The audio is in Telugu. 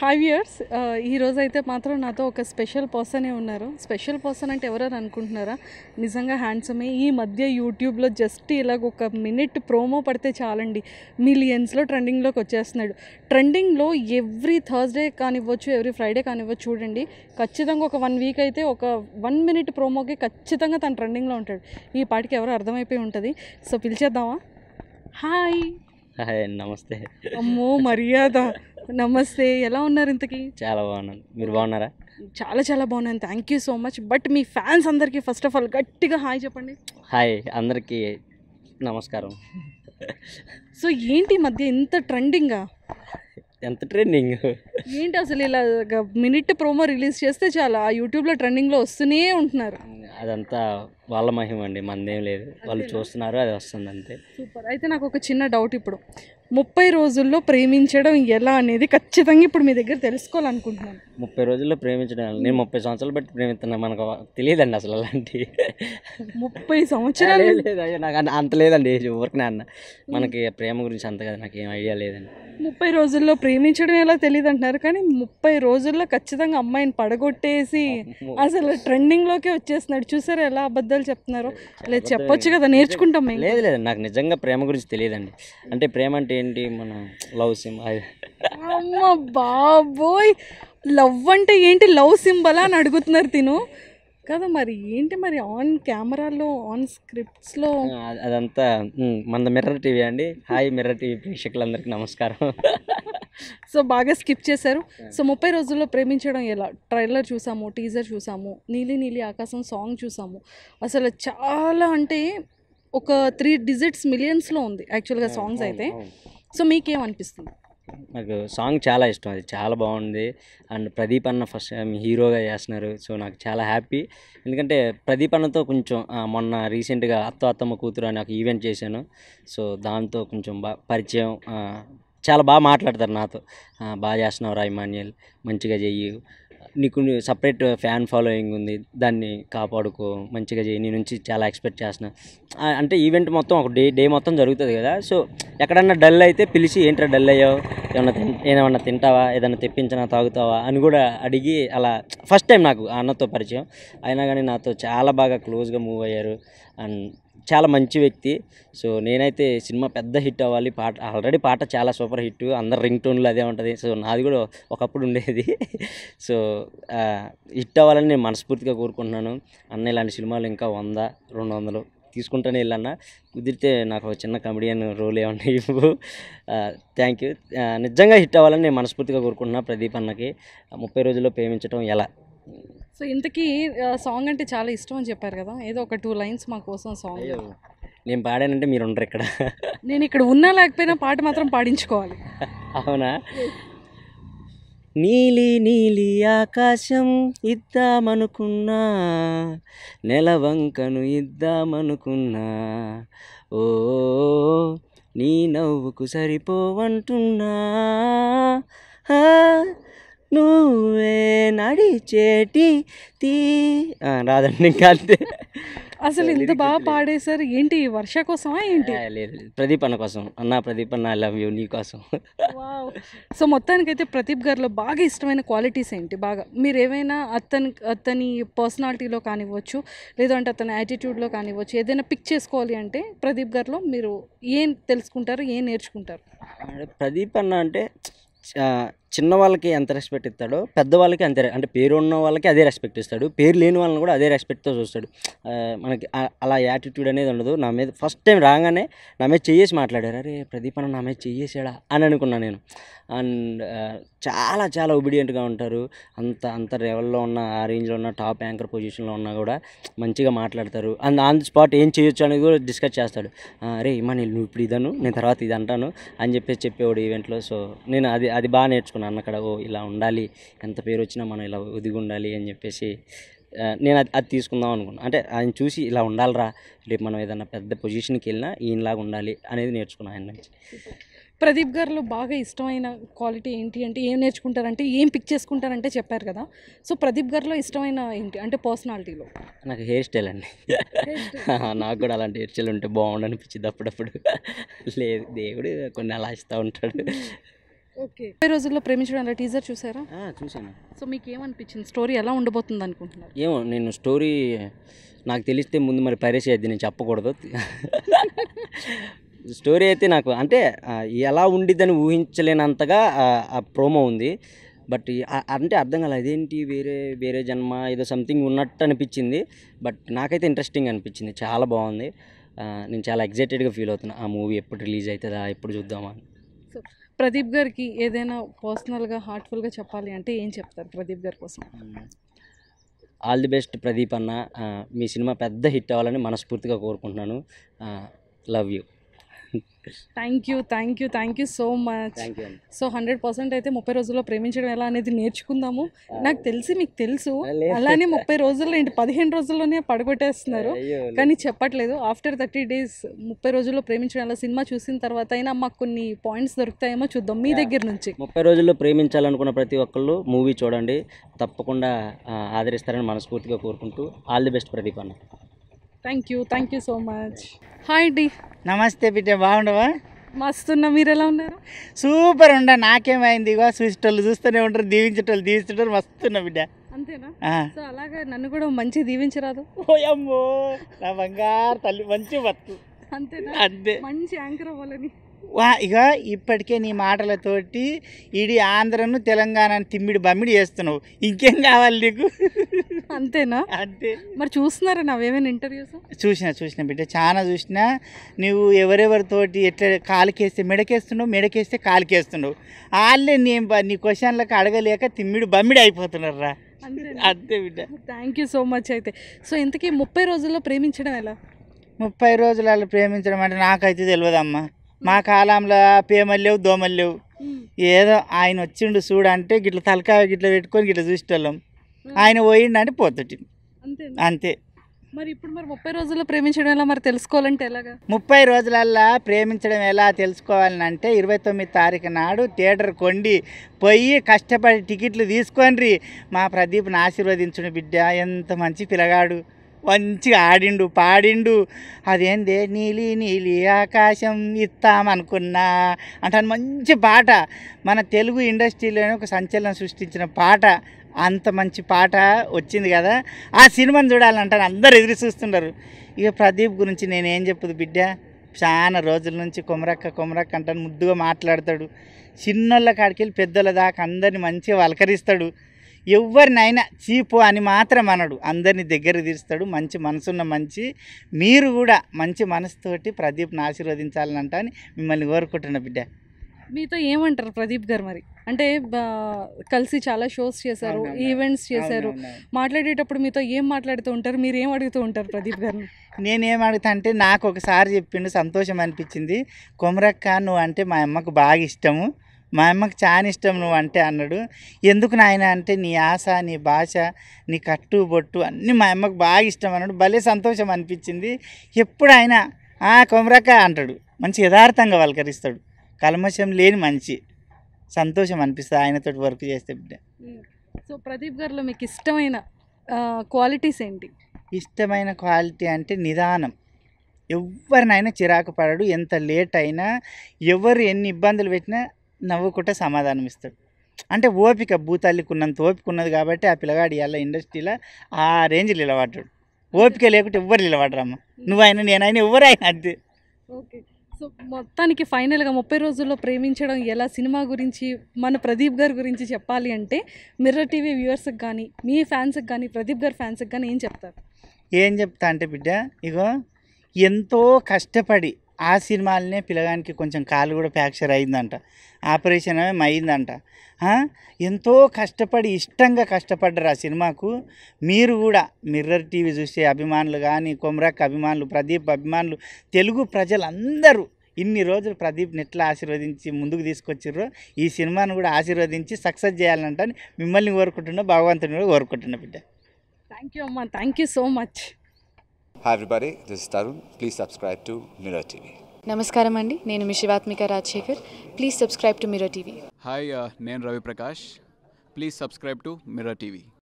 ఫైవ్ ఇయర్స్ ఈరోజు అయితే మాత్రం నాతో ఒక స్పెషల్ పర్సనే ఉన్నారు స్పెషల్ పర్సన్ అంటే ఎవరని అనుకుంటున్నారా నిజంగా హ్యాండ్సమే ఈ మధ్య యూట్యూబ్లో జస్ట్ ఇలాగ ఒక మినిట్ ప్రోమో పడితే చాలండి మిలియన్స్లో ట్రెండింగ్లోకి వచ్చేస్తున్నాడు ట్రెండింగ్లో ఎవ్రీ థర్స్డే కానివ్వచ్చు ఎవ్రీ ఫ్రైడే కానివ్వచ్చు చూడండి ఖచ్చితంగా ఒక వన్ వీక్ అయితే ఒక వన్ మినిట్ ప్రోమోకి ఖచ్చితంగా తను ట్రెండింగ్లో ఉంటాడు ఈ పాటికి ఎవరో అర్థమైపోయి ఉంటుంది సో పిలిచేద్దామా హాయ్ హాయ్ నమస్తే అమ్మో మర్యాద నమస్తే ఎలా ఉన్నారు ఇంతకీ చాలా బాగున్నాను మీరు బాగున్నారా చాలా చాలా బాగున్నాను thank you so much but మీ ఫ్యాన్స్ అందరికీ ఫస్ట్ ఆఫ్ ఆల్ గట్టిగా హాయ్ చెప్పండి హాయ్ అందరికీ నమస్కారం సో ఏంటి ఈ మధ్య ఇంత ట్రెండింగా ఎంత ట్రెండింగ్ ఏంటి అసలు ఇలా మినిట్ ప్రోమో రిలీజ్ చేస్తే చాలా ఆ యూట్యూబ్లో ట్రెండింగ్లో వస్తూనే ఉంటున్నారు అదంతా వాళ్ళ మహిమ అండి మనదేం లేదు వాళ్ళు చూస్తున్నారు అది వస్తుంది అంతే సూపర్ అయితే నాకు ఒక చిన్న డౌట్ ఇప్పుడు ముప్పై రోజుల్లో ప్రేమించడం ఎలా అనేది ఖచ్చితంగా ఇప్పుడు మీ దగ్గర తెలుసుకోవాలనుకుంటున్నాను ముప్పై రోజుల్లో ప్రేమించడం నేను ముప్పై సంవత్సరాలు బట్టి ప్రేమిస్తున్నా మనకు తెలియదండి అసలు అలాంటి ముప్పై సంవత్సరాలు లేదు, లేదు, అయ్యో నాకు అంత- అంత లేదండి ఊరికనే అన్న మనకి ప్రేమ గురించి అంత కదా నాకు ఏం ఐడియా లేదండి ముప్పై రోజుల్లో ప్రేమించడం ఎలా తెలియదు అంటున్నారు కానీ ముప్పై రోజుల్లో ఖచ్చితంగా అమ్మాయిని పడగొట్టేసి అసలు ట్రెండింగ్లోకే వచ్చేస్తున్నాడు చూసారా ఎలా అబద్ధాలు చెప్తున్నారో లేదు చెప్పొచ్చు కదా నేర్చుకుంటాం మేము లేదు లేదు నాకు నిజంగా ప్రేమ గురించి తెలియదండి అంటే ప్రేమ అంటే ఏంటి మన లవ్ సిమ్ అది అమ్మ బాబోయ్ లవ్ అంటే ఏంటి లవ్ సింబలా అని అడుగుతున్నారు తిను కదా మరి ఏంటి మరి ఆన్ కెమెరాలో ఆన్ స్క్రిప్ట్స్లో ఆ, అదంతా ఉమ్, మన మిర్రర్ టీవీ అండి హాయ్ మిర్రర్ టీవీ ప్రేక్షకులందరికీ నమస్కారం సో బాగా స్కిప్ చేశారు సో ముప్పై రోజుల్లో ప్రేమించడం ఎలా ట్రైలర్ చూసాము టీజర్ చూసాము నీలి నీలి ఆకాశం సాంగ్ చూసాము అసలు చాలా అంటే ఒక త్రీ డిజిట్స్ మిలియన్స్లో ఉంది యాక్చువల్గా సాంగ్స్ అయితే సో మీకేమనిపిస్తుంది నాకు సాంగ్ చాలా ఇష్టం అది చాలా బాగుంది అండ్ ప్రదీప్ అన్న ఫస్ట్ టైం హీరోగా చేస్తున్నారు సో నాకు చాలా హ్యాపీ ఎందుకంటే ప్రదీప్ అన్నతో కొంచెం ఆ, మొన్న రీసెంట్గా అత్త అత్తమ్మ కూతురు అని ఒక ఈవెంట్ చేశాను సో దాంతో కొంచెం బాగా పరిచయం ఆ, చాలా బాగా మాట్లాడతారు నాతో ఆ, బాగా చేస్తున్నావు రా ఇమాన్యుయల్ మంచిగా చెయ్యి నీకు సపరేట్ ఫ్యాన్ ఫాలోయింగ్ ఉంది దాన్ని కాపాడుకో మంచిగా చేయి నీ నుంచి చాలా ఎక్స్పెక్ట్ చేస్తున్నా ఆ, అంటే ఈవెంట్ మొత్తం ఒక డే డే మొత్తం జరుగుతుంది కదా సో ఎక్కడన్నా డల్ అయితే పిలిచి ఏంట్రా డల్ అయ్యావు ఏమన్నా తిన్ ఏమన్నా తింటావా ఏదన్నా తెప్పించినా తాగుతావా అని కూడా అడిగి అలా ఫస్ట్ టైం నాకు ఆ అన్నతో పరిచయం అయినా కానీ నాతో చాలా బాగా క్లోజ్గా మూవ్ అయ్యారు అండ్ చాలా మంచి వ్యక్తి సో నేనైతే సినిమా పెద్ద హిట్ అవ్వాలి పాట ఆల్రెడీ పాట చాలా సూపర్ హిట్ అందరు రింగ్ టోన్లు అదే ఉంటుంది సో నాది కూడా ఒకప్పుడు ఉండేది సో హిట్ అవ్వాలని నేను మనస్ఫూర్తిగా కోరుకుంటున్నాను అన్న ఇలాంటి సినిమాలు ఇంకా వంద రెండు వందలు తీసుకుంటూనే వెళ్ళన్న కుదిరితే నాకు ఒక చిన్న కమెడియన్ రోల్ ఏమన్నా ఇవ్వు థ్యాంక్ యూ నిజంగా హిట్ అవ్వాలని నేను మనస్ఫూర్తిగా కోరుకుంటున్నా ప్రదీప్ అన్నకి ముప్పై రోజుల్లో ప్రేమించడం ఎలా సో ఇంతకీ సాంగ్ అంటే చాలా ఇష్టం అని చెప్పారు కదా ఏదో ఒక టూ లైన్స్ మా కోసం సాంగ్ నేను పాడానంటే మీరు ఉండరు ఇక్కడ నేను ఇక్కడ ఉన్నా లేకపోయినా పాట మాత్రం పాడించుకోవాలి అవునా నీలి నీలి ఆకాశం ఇద్దామనుకున్నా నెలవంకను ఇద్దామనుకున్నా ఓ నీ నవ్వుకు సరిపోవంటున్నా ఆ, నువ్వే నడిచేటి తీ ఆ, రాదండి ఇంకా అంతే అసలు ఇంత బాగా పాడేశారు ఏంటి వర్ష కోసమా ఏంటి ఆ, లేదు లేదు. ప్రదీప్ అన్న కోసం అన్న ప్రదీప్ అన్న ఐ లవ్ యూ నీ కోసం వావ్. సో మొత్తానికైతే ప్రదీప్ గారిలో బాగా ఇష్టమైన క్వాలిటీస్ ఏంటి బాగా మీరు ఏమైనా అతని అతని పర్సనాలిటీలో కానివ్వచ్చు లేదంటే అతని యాటిట్యూడ్లో కానివ్వచ్చు ఏదైనా పిక్ చేసుకోవాలి అంటే ప్రదీప్ గారిలో మీరు ఏం తెలుసుకుంటారు ఏం నేర్చుకుంటారు అంటే ప్రదీప్ అన్న అంటే ఆ, చిన్న వాళ్ళకి ఎంత రెస్పెక్ట్ ఇస్తాడో పెద్ద వాళ్ళకి అంతే అంటే పేరు ఉన్న వాళ్ళకి అదే రెస్పెక్ట్ ఇస్తాడు పేరు లేని వాళ్ళని కూడా అదే రెస్పెక్ట్తో చూస్తాడు ఆ, మనకి ఆ- అలా యాటిట్యూడ్ అనేది ఉండదు నా మీద ఫస్ట్ టైం రాగానే నా మీద చెయ్యేసి మాట్లాడారు అరే ప్రదీప్ అన్న నా మీద చెయ్యేసాడా అని అనుకున్నాను నేను అండ్ చాలా చాలా ఒబిడియంట్గా ఉంటారు అంత అంత లెవెల్లో ఉన్న ఆ రేంజ్లో ఉన్న టాప్ యాంకర్ పొజిషన్లో ఉన్నా కూడా మంచిగా మాట్లాడతారు అండ్ ఆన్ ది స్పాట్ ఏం చేయొచ్చు అనేది కూడా డిస్కస్ చేస్తాడు "ఆ, అరే ఇమ్మా నేను నువ్వు ఇప్పుడు ఇదను నేను తర్వాత ఇది అంటాను అని చెప్పేసి చెప్పేవాడు ఈవెంట్లో సో నేను అది అది బాగా నేర్చుకున్నాను అక్కడ ఓ ఇలా ఉండాలి ఎంత పేరు వచ్చినా మనం ఇలా ఒదిగి ఉండాలి అని చెప్పేసి ఆ, నేను అది అది తీసుకుందాం అనుకున్నాను అంటే ఆయన చూసి ఇలా ఉండాలిరా రేపు మనం ఏదైనా పెద్ద పొజిషన్కి వెళ్ళినా ఈయనలాగా ఉండాలి అనేది నేర్చుకున్నాను ఆయన నుంచి ప్రదీప్ గారిలో బాగా ఇష్టమైన క్వాలిటీ ఏంటి అంటే ఏం నేర్చుకుంటారంటే ఏం పిక్ చేసుకుంటారంటే చెప్పారు కదా సో ప్రదీప్ గారిలో ఇష్టమైన ఏంటి అంటే పర్సనాలిటీలో నాకు హెయిర్ స్టైల్ అండి నాకు కూడా అలాంటి హెయిర్ స్టైల్ ఉంటే బాగుండు అనిపించింది అప్పుడప్పుడు లేదు దేవుడు కొన్ని అలా ఇస్తూ ఉంటాడు ఓకే ముప్పై రోజుల్లో ప్రేమించడం అలా టీజర్ చూసారా ఆ, చూశాను సో మీకు ఏమనిపించింది స్టోరీ ఎలా ఉండబోతుంది అనుకుంటున్నారు ఏమో నేను స్టోరీ నాకు తెలిస్తే ముందు మరి పైరసీ అయితే నేను చెప్పకూడదు స్టోరీ అయితే నాకు అంటే ఆ, ఎలా ఉండిద్దని ఊహించలేనంతగా ఆ- ఆ ప్రోమో ఉంది బట్ ఈ- ఆ- అంటే అర్థం కాలేదు అదేంటి వేరే వేరే జన్మ ఏదో సంథింగ్ ఉన్నట్టు అనిపించింది బట్ నాకైతే ఇంట్రెస్టింగ్ అనిపించింది చాలా బాగుంది ఆ, నేను చాలా ఎగ్జైటెడ్గా ఫీల్ అవుతున్నా ఆ మూవీ ఎప్పుడు రిలీజ్ అవుతుందా ఎప్పుడు చూద్దామా అని. సో ప్రదీప్ గారికి ఏదైనా పర్సనల్గా హార్ట్ఫుల్గా చెప్పాలి అంటే ఏం చెప్తారు ప్రదీప్ గారి కోసం ఆల్ ది బెస్ట్ ప్రదీప్ అన్న ఆ, మీ సినిమా పెద్ద హిట్ అవ్వాలని మనస్ఫూర్తిగా కోరుకుంటున్నాను love you thank you thank you thank you so much thank you అండి సో హండ్రెడ్ పర్సెంట్ అయితే ముప్పై రోజుల్లో ప్రేమించడం ఎలా అనేది నేర్చుకుందాము నాకు తెలిసి మీకు తెలుసు లేదు. అలానే ముప్పై రోజుల్లో ఏంటి పదిహేను రోజుల్లోనే పడగొట్టేస్తున్నారు అయ్యో, కానీ చెప్పట్లేదు ఆఫ్టర్ థర్టీ డేస్ ముప్పై రోజుల్లో ప్రేమించడం అలా సినిమా చూసిన తర్వాత అయినా మాకు కొన్ని పాయింట్స్ దొరుకుతాయేమో చూద్దాం మీ దగ్గర నుంచి ముప్పై రోజుల్లో ప్రేమించాలనుకున్న ప్రతి ఒక్కళ్ళు మూవీ చూడండి తప్పకుండా ఆ, ఆదరిస్తారని మనస్ఫూర్తిగా కోరుకుంటూ ఆల్ ది బెస్ట్ ప్రదీప్ అన్న thank you thank you so much hi డి నమస్తే బిడ్డ బాగుండవా మస్తున్నా మీరు ఎలా ఉన్నారు సూపర్ ఉండ నాకేమైంది ఇగో చూసేటోళ్ళు చూస్తూనే ఉంటారు దీవించేటోళ్ళు దీవించేటోళ్ళు మస్తున్నా బిడ్డ అంతేనా ఆ. సో అలాగా నన్ను కూడా మంచి దీవించరాదు ఓయమ్మో నా బంగారు తల్లి మంచి బతుకు అంతేనా అంతే మంచి యాంకర్ అవ్వాలని వా ఇక ఇప్పటికే నీ మాటలతోటి ఇడి ఆంధ్రను తెలంగాణను తిమ్మిడి బమ్మిడి చేస్తున్నావు ఇంకేం కావాలి నీకు అంతేనా అంతే మరి చూస్తున్నారా నావేమైనా ఇంటర్వ్యూస్ చూసిన చూసిన బిడ్డ చాలా చూసిన నువ్వు ఎవరెవరితోటి ఎట్లా కాలుకేస్తే మెడకేస్తున్నావు మెడకేస్తే కాలుకేస్తున్నావు వాళ్ళే నీ నీ క్వశ్చన్లకు అడగలేక తిమ్మిడి బమ్మిడి అయిపోతున్నారు రా అంతేనా అంతే బిడ్డ థ్యాంక్ యూ సో మచ్ అయితే సో ఇంతకీ ముప్పై రోజుల్లో ప్రేమించడం ఎలా ముప్పై రోజులలో ప్రేమించడం అంటే నాకైతే తెలియదమ్మా మా కాలంలో పేమలు లేవు దోమలు లేవు ఏదో ఆయన వచ్చిండు చూడంటే గిట్ల తలకాయ గిట్ల పెట్టుకొని గిట్ల చూసేటోళ్ళం ఆయన పోయిండు అంటే పోతుటి అంతేనా అంతే మరి ఇప్పుడు మరి ముప్పై రోజుల్లో ప్రేమించడం ఎలా మరి తెలుసుకోవాలంటే ఎలాగా ముప్పై రోజులల్లా ప్రేమించడం ఎలా తెలుసుకోవాలని అంటే ఇరవై తొమ్మిది తారీఖు నాడు థియేటర్ కొండి పోయి కష్టపడి టికెట్లు తీసుకొని మా ప్రదీప్ని ఆశీర్వదించుడు బిడ్డ ఎంత మంచి పిల్లగాడు మంచిగా ఆడిండు పాడిండు అదేందే నీలి నీలి ఆకాశం ఇస్తామనుకున్నా అంటే మంచి పాట మన తెలుగు ఇండస్ట్రీలోనే ఒక సంచలనం సృష్టించిన పాట అంత మంచి పాట వచ్చింది కదా ఆ సినిమాని చూడాలంటారు అందరు ఎదురు చూస్తున్నారు ఇక ప్రదీప్ గురించి నేనేం చెప్పదు బిడ్డ చాలా రోజుల నుంచి కొమరక్క కొమరక్క అంటాను ముద్దుగా మాట్లాడతాడు చిన్నోళ్ళ కాడికి వెళ్ళి పెద్దోళ్ళ దాకా అందరిని మంచిగా వలకరిస్తాడు ఎవరినైనా చీపు అని మాత్రం అనడు అందరిని దగ్గర తీరుస్తాడు మంచి మనసున్న మంచి మీరు కూడా మంచి మనసుతోటి ప్రదీప్ని ఆశీర్వదించాలని అంట అని మిమ్మల్ని కోరుకుంటున్నా బిడ్డ మీతో ఏమంటారు ప్రదీప్ గారు మరి అంటే బా- కలిసి చాలా షోస్ చేశారు అవునవును. ఈవెంట్స్ చేశారు అవునవును. మాట్లాడేటప్పుడు మీతో ఏం మాట్లాడుతూ ఉంటారు మీరు ఏం అడుగుతూ ఉంటారు ప్రదీప్ గారిని నేనేం అడుగుతా అంటే నాకు ఒకసారి చెప్పిండు సంతోషం అనిపించింది కొమరక్క నువ్వు అంటే మా అమ్మకు బాగా ఇష్టము మా అమ్మకు చాలా ఇష్టం నువ్వు అంటే అన్నాడు ఎందుకు నాయన అంటే నీ ఆశ నీ భాష నీ కట్టు బొట్టు అన్నీ మా అమ్మకు బాగా ఇష్టం అన్నాడు భలే సంతోషం అనిపించింది ఎప్పుడు ఆయన "ఆ, కొమరక్క అంటాడు మంచి యథార్థంగా పలకరిస్తాడు కల్మషం లేని మంచి సంతోషం అనిపిస్తుంది ఆయనతో వర్క్ చేస్తే బిడ్డ సో ప్రదీప్ గారిలో మీకు ఇష్టమైన క్వాలిటీస్ ఏంటి ఇష్టమైన క్వాలిటీ అంటే నిదానం ఎవరినైనా చిరాకు పడడు ఎంత లేట్ అయినా ఎవరు ఎన్ని ఇబ్బందులు పెట్టినా నవ్వుకుంటే సమాధానం ఇస్తాడు అంటే ఓపిక భూతాల్లికి ఉన్నంత ఓపిక ఉన్నది కాబట్టి ఆ పిల్లగాడు ఇవాళ ఇండస్ట్రీలో ఆ రేంజ్లో నిలబడ్డాడు ఓపిక లేకుంటే ఎవ్వరు నిలబడరమ్మ నువ్వైనా నేనైనా ఎవరైనా అంతే ఓకే సో మొత్తానికి ఫైనల్గా ముప్పై రోజుల్లో ప్రేమించడం ఎలా సినిమా గురించి మన ప్రదీప్ గారి గురించి చెప్పాలి అంటే మిర్రర్ టీవీ వ్యూవర్స్కి కానీ మీ ఫ్యాన్స్కి కానీ ప్రదీప్ గారి ఫ్యాన్స్కి కానీ ఏం చెప్తారు ఏం చెప్తా అంటే బిడ్డ ఇగో ఎంతో కష్టపడి ఆ సినిమాలనే పిల్లగానికి కొంచెం కాలు కూడా ఫ్రాక్చర్ అయిందంట ఆపరేషన్ ఏమో అయిందంట ఆ? ఎంతో కష్టపడి ఇష్టంగా కష్టపడ్డారు ఆ సినిమాకు మీరు కూడా మిర్రర్ టీవీ చూసే అభిమానులు కానీ కొమరక్ అభిమానులు ప్రదీప్ అభిమానులు తెలుగు ప్రజలందరూ ఇన్ని రోజులు ప్రదీప్ని ఎట్లా ఆశీర్వదించి ముందుకు తీసుకొచ్చిర్రో ఈ సినిమాను కూడా ఆశీర్వదించి సక్సెస్ చేయాలంటే మిమ్మల్ని కోరుకుంటున్నా భగవంతుని కూడా కోరుకుంటున్నా బిడ్డ థ్యాంక్ యూ అమ్మా thank you so much Hi everybody, this is Tarun. Please subscribe to Mirror TV. నమస్కారం అండి నేను మీ Shivathmika Rajasekhar please subscribe to mirror TV hi నేను Ravi Prakash please subscribe to mirror TV